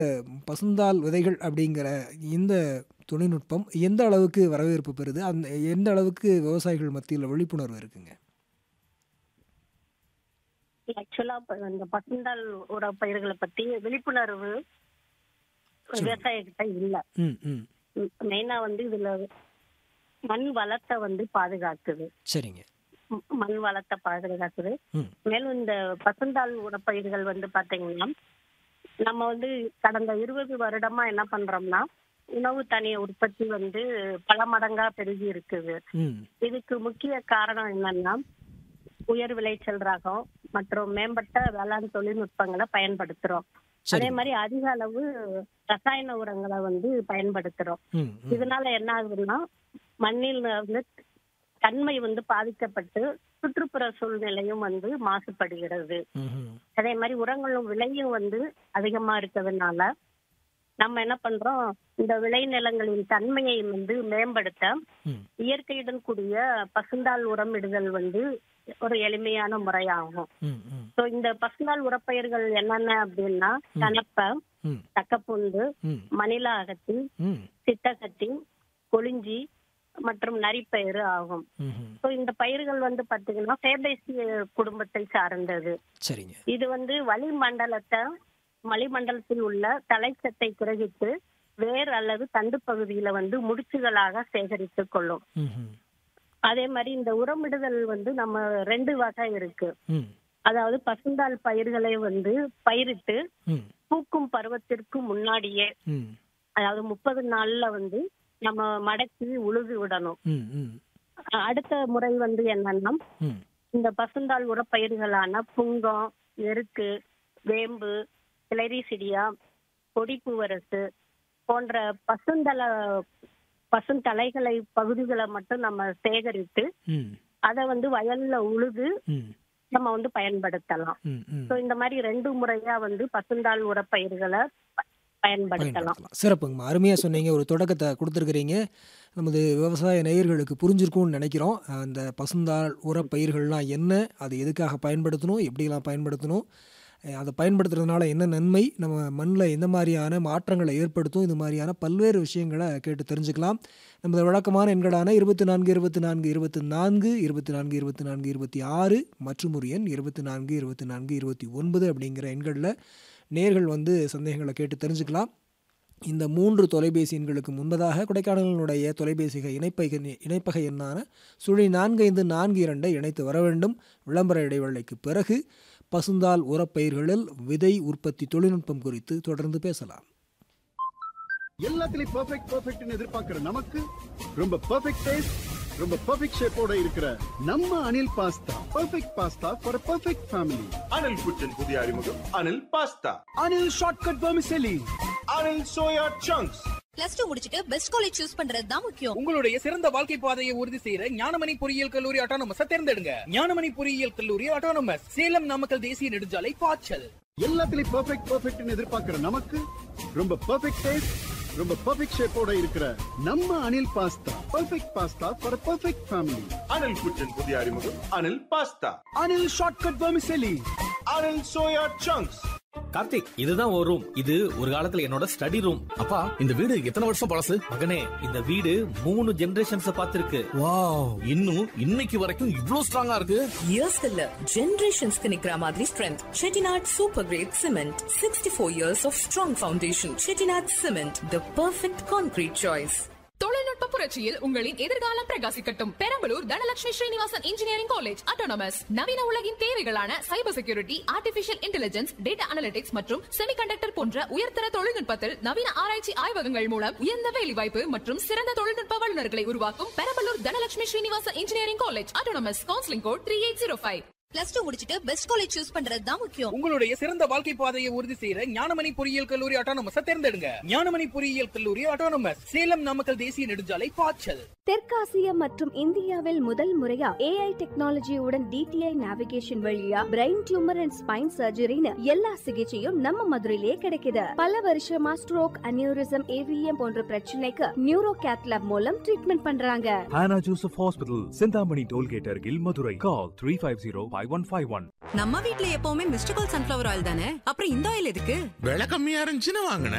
பசுந்தாள் விதைகள் அப்படிங்கிற இந்த தொழில்நுட்பம் எந்த அளவுக்கு வரவேற்பு பெறுது? அந்த எந்த அளவுக்கு விவசாயிகள் மத்தியில விழிப்புணர்வு இருக்குங்க? ஆக்சுவலா இப்ப இந்த பசுந்தாள் உர பயிர்களை பத்தி விழிப்புணர்வு சொல்லுங்க. விவசாயிகிட்ட இல்ல ம், ம். மெயினா வந்து இதுல மண் வளத்தை வந்து பாதுகாக்குது சரிங்க. ம், மண் வளத்தை பாதுகாக்குது ம். மேலும் இந்த பசுந்தாள் உரப்பயிர்கள் வந்து பாத்தீங்கன்னா நம்ம வந்து கடந்த இருபது வருடமா என்ன பண்றோம்னா உணவு தானிய உற்பத்தி வந்து பல மடங்கா பெருகி இருக்குது ம். இதுக்கு முக்கிய காரணம் என்னன்னா உயர் விளைச்சல் ரகம் மற்றும் மேம்பட்ட வேளாண் தொழில்நுட்பங்களை பயன்படுத்துறோம் அதே சரிங்க. மாதிரி அதிக அளவு ரசாயன உரங்களை வந்து பயன்படுத்துறோம் ம், ம். இதனால என்ன ஆகுதுன்னா மண்ணில் வந்து தன்மை வந்து பாதிக்கப்பட்டு சுற்றுப்புற சூழ்நிலையும் வந்து மாசுபடுகிறது ம்ஹ்ம். அதே மாதிரி உரங்களும் விலையும் வந்து அதிகமா இருக்கிறதுனால நம்ம என்ன பண்றோம் இந்த விளைநிலங்களின் தன்மையை வந்து மேம்படுத்த ம். இயற்கையுடன் கூடிய பசுந்தாள் உரமிடுதல் வந்து ஒரு எளிமையான முறையாகும் ம், ம். ஸோ இந்த பசுந்தாள் உரப்பயிர்கள் என்னென்ன அப்படின்னா ம். கலப்பை ம். தக்கப்பூண்டு ம். மணிலா அகத்தி ம். சித்தகத்தி கொளிஞ்சி மற்றும் நரிப்பயிறு ஆகும் ம்ஹ்ம். ஸோ இந்த பயிர்கள் வந்து பாத்தீங்கன்னா ஃபேபேசி குடும்பத்தை சார்ந்தது சரிங்க. இது வந்து வளிமண்டலத்தை வளிமண்டலத்தில் உள்ள தலைச்சத்தை கிரகித்து வேர் அல்லது தண்டு பகுதியில வந்து முடிச்சுகளாக சேகரித்துக் கொள்ளும் ம்ஹ்ம். அதே மாதிரி இந்த உரமிடுதல் வந்து நம்ம ரெண்டு வகை இருக்கு ம். அதாவது பசுந்தாள் பயிர்களை வந்து பயிரிட்டு ம். பூக்கும் பருவத்திற்கு முன்னாடியே ம். அதாவது முப்பது நாள்ல வந்து நம்ம மடக்கி உழுது விடணும் ம். ம். அ- அடுத்த முறை வந்து என்னன்னா ம். இந்த பசுந்தாள் உரப்பயிர்களான புங்கம் எருக்கு வேம்பு கிளரிசிடியா கொடிப்பூவரசு போன்ற பசுந்தள பசுந்தலைகளை பகுதிகளை மட்டும் நம்ம சேகரித்து ம். அதை வந்து வயல்ல உழுது ம். நம்ம வந்து பயன்படுத்தலாம் ம். ம். ஸோ இந்த மாதிரி ரெண்டு முறையா வந்து பசுந்தாள் உரப்பயிர்களை ப- பயன்படுத்தலாம் பயன்படுத்தலாம். சிறப்புங்கம்மா. அருமையா சொன்னீங்க. ஒரு தொடக்கத்த குடுத்துருக்கிறீங்க. நமது விவசாய நேயர்களுக்கு புரிஞ்சிருக்கும்னு நினைக்கிறோம். அந்த பசுந்தாள் உரப்பயிர்கள்லாம் என்ன? அது எதுக்காக பயன்படுத்தணும்? எப்படிலாம் பயன்படுத்தணும்? அ அத பயன்படுத்துறதுனால என்ன நன்மை? நம்ம மண்ல எந்த மாரியான மாற்றங்கள ஏற்படுத்தும்? இது மாரியான பல்வேறு விஷயங்கள கேட்டு தெரிஞ்சுக்கலாம். நமது வழக்கமான எண்களான 24 24 24 24 24 26 மற்றும் ஒரு எண் 24 24 29 அப்படிங்கிற எண்கள்ல நேயர்கள் வந்து சந்தேகங்கள கேட்டு தெரிஞ்சுக்கலாம். இந்த 3 தொலைபேசி எண்களுக்கு முன்பதாக கொடைக்கானலினுடைய தொலைபேசிக இணைப்பக இணைப்பக எண்ணான 0454 இணைத்து வர வேண்டும். விளம்பர இடைவேளைக்கு பிறகு பசுந்தாள் உரப்பயிர்களில் விதை உற்பத்தி தொழில்நுட்பம் குறித்து தொடர்ந்து பேசலாம். எல்லாத்துலயும் பெர்ஃபெக்ட் பெர்ஃபெக்ட்னு எதிர்பார்க்கிற நமக்கு ரொம்ப பெர்ஃபெக்ட் டேஸ்ட் ரொம்ப பெர்ஃபெக்ட் ஷேப்போட இருக்கிற நம்ம Anil pasta perfect pasta for perfect family Anil kitchen புதிய அறிமுகம் Anil pasta Anil shortcut vermicelli Anil soya chunks plus two முடிச்சிட்டு பெஸ்ட் காலேஜ் சூஸ் பண்றது தான் முக்கியம் உங்களுடைய சிறந்த வாழ்க்கை பாதையை உறுதி செய்யற ஞானமணி பொறியியல் கல்லூரி ஆட்டோனமஸ் தேர்ந்தெடுங்க ஞானமணி பொறியியல் கல்லூரி ஆட்டோனமஸ் சேலம் நாமக்கல் தேசிய நெடுஞ்சாலை பாய்ச்சல் எல்லாத்துலயும் பெர்ஃபெக்ட் பெர்ஃபெக்ட்னு எதிர்பார்க்கிற நமக்கு ரொம்ப பெர்ஃபெக்ட் டேஸ்ட் ரொம்ப பெர்ஃபெக்ட் ஷேப்போட இருக்கிற நம்ம Anil pasta perfect pasta for perfect family Anil kitchen புதிய அறிமுகம் Anil pasta Anil shortcut vermicelli Anil soya chunks Karthik இதுதான் ஒரு ரூம் இது ஒரு காலத்துல என்னோட ஸ்டடி ரூம் அப்பா இந்த வீடு எத்தனை வருஷம் பழசு மகனே இந்த வீடு மூணு ஜெனரேஷன்ஸ் பார்த்திருக்கு வாவ் இன்னும் இன்னைக்கு வரைக்கும் இவ்ளோ ஸ்ட்ராங்கா இருக்கு இயர்ஸ்க்கு இல்ல ஜெனரேஷன்ஸ்க்கு நிக்கிற மாதிரி strength Chettinad super grade cement sixty four years of strong foundation Chettinad cement the perfect concrete choice தொழில்நுட்ப புரட்சியில் உங்களின் எதிர்காலம் பிரகாசிக்கட்டும் Perambalur Dhanalakshmi Srinivasan engineering college autonomous நவீன உலகின் தேவைகளான cyber security artificial intelligence data analytics மற்றும் செமிகண்டக்டர் போன்ற உயர்தர தொழில்நுட்பத்தில் நவீன ஆராய்ச்சி ஆய்வகங்கள் மூலம் உயர்ந்த வேலைவாய்ப்பு மற்றும் சிறந்த தொழில்நுட்ப வல்லுநர்களை உருவாக்கும் Perambalur Dhanalakshmi Srinivasan engineering college autonomous counselling code three eight zero five plus two முடிச்சிட்டு பெஸ்ட் காலேஜ் சூஸ் பண்றது தான் முக்கியம் உங்களுடைய சிறந்த வாழ்க்கை பாதையை உறுதி செய்யற ஞானமணி பொறியியல் கல்லூரி ஆட்டோனமஸ் தேர்ந்தெடுங்க ஞானமணி பொறியியல் கல்லூரி ஆட்டோனமஸ் சேலம் நாமக்கல் தேசிய நெடுஞ்சாலை பாய்ச்சல் தெற்காசிய மற்றும் இந்தியாவில் முதல் முறையா ஏஐ டெக்னாலஜியுடன் டிடிஐ நேவிகேஷன் வழியா பிரெயின் டியூமர் அண்ட் ஸ்பைன் சர்ஜரின்னு எல்லா சிகிச்சையும் நம்ம மதுரையிலே கிடைக்குது பல வருஷமா ஸ்ட்ரோக் அனியூரிசம் ஏவிஎம் போன்ற பிரச்சனைக்கு நியூரோ கேத்லாப் மூலம் ட்ரீட்மெண்ட் பண்றாங்க Hannah Joseph Hospital, Sindhamani Tollgate Argil, Madurai. Call 350-5151. நம்ம வீட்ல எப்பவுமே மிஸ்டர் கோல் சன்ஃபிளவர் ஆயில் தானே அப்புறம் இந்த ஆயில் எதுக்கு விலை கம்மியா இருந்துச்சுன்னு வாங்கினேன்